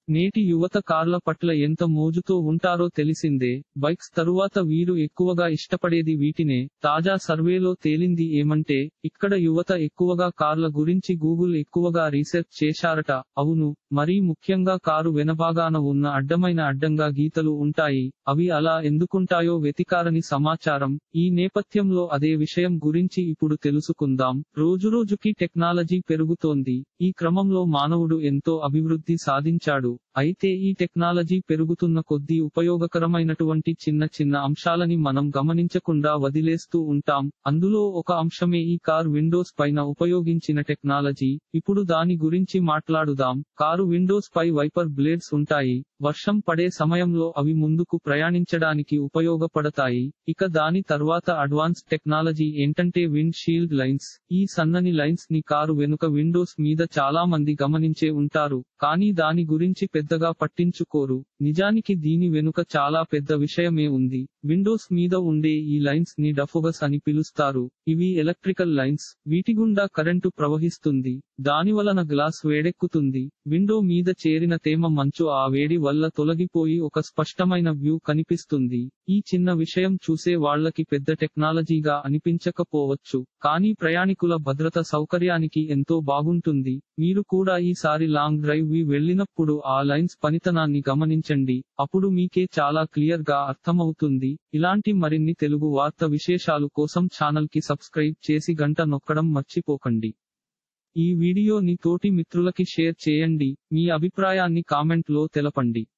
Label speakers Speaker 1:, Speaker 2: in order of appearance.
Speaker 1: నేటి యువత కార్ల పట్ల ఎంత మోజుతో ఉంటారో తెలిసిందే బైక్స్ తరువాత వీరు ఎక్కువగా ఇష్టపడేది వీటినే తాజా సర్వేలో తేలింది ఏమంటే ఇక్కడ యువత ఎక్కువగా కార్ల గురించి గూగుల్ ఎక్కువగా రీసెర్చ్ చేశారట అవును మరీ ముఖ్యంగా కారు వెనభాగాన ఉన్న అడ్డమైన అడ్డంగా గీతలు ఉంటాయి అవి అలా ఎందుకుంటాయో వెతికారని సమాచారం ఈ నేపథ్యంలో అదే విషయం గురించి ఇప్పుడు తెలుసుకుందాం రోజురోజుకి టెక్నాలజీ పెరుగుతోంది ఈ క్రమంలో మానవుడు ఎంతో అభివృద్ధి సాధించాడు అయితే ఈ టెక్నాలజీ పెరుగుతున్న కొద్దీ ఉపయోగకరమైనటువంటి చిన్న చిన్న అంశాలని మనం గమనించకుండా వదిలేస్తూ ఉంటాం అందులో ఒక అంశమే ఈ కార్ విండోస్ పైన ఉపయోగించిన టెక్నాలజీ ఇప్పుడు దాని గురించి మాట్లాడుదాం కారు విండోస్ పై వైపర్ బ్లేడ్స్ ఉంటాయి వర్షం పడే సమయంలో అవి ముందుకు ప్రయాణించడానికి ఉపయోగపడతాయి ఇక దాని తర్వాత అడ్వాన్స్ టెక్నాలజీ ఏంటంటే విండ్ షీల్డ్ లైన్స్ ఈ సన్నని లైన్స్ ని కారు వెనుక విండోస్ మీద చాలా మంది గమనించే ఉంటారు కానీ దాని గురించి పెద్దగా పట్టించుకోరు నిజానికి దీని వెనుక చాలా పెద్ద విషయమే ఉంది విండోస్ మీద ఉండే ఈ లైన్స్ ని డఫోగస్ అని పిలుస్తారు ఇవి ఎలక్ట్రికల్ లైన్స్ వీటి గుండా కరెంటు ప్రవహిస్తుంది దాని వలన గ్లాస్ వేడెక్కుతుంది విండో మీద చేరిన తేమ మంచు ఆ వేడి వల్ల తొలగిపోయి ఒక స్పష్టమైన వ్యూ కనిపిస్తుంది ఈ చిన్న విషయం చూసే వాళ్ళకి పెద్ద టెక్నాలజీగా అనిపించకపోవచ్చు కానీ ప్రయాణికుల భద్రత సౌకర్యానికి ఎంతో బాగుంటుంది మీరు కూడా ఈసారి లాంగ్ డ్రైవ్ వి వెళ్ళినప్పుడు ఆ లైన్స్ పనితనాన్ని గమనించండి అప్పుడు మీకే చాలా క్లియర్ గా అర్థమవుతుంది ఇలాంటి మరిన్ని తెలుగు వార్త విశేషాలు కోసం ఛానల్ కి సబ్స్క్రైబ్ చేసి గంట నొక్కడం మర్చిపోకండి ఈ వీడియోని తోటి మిత్రులకి షేర్ చేయండి మీ అభిప్రాయాన్ని కామెంట్ లో తెలపండి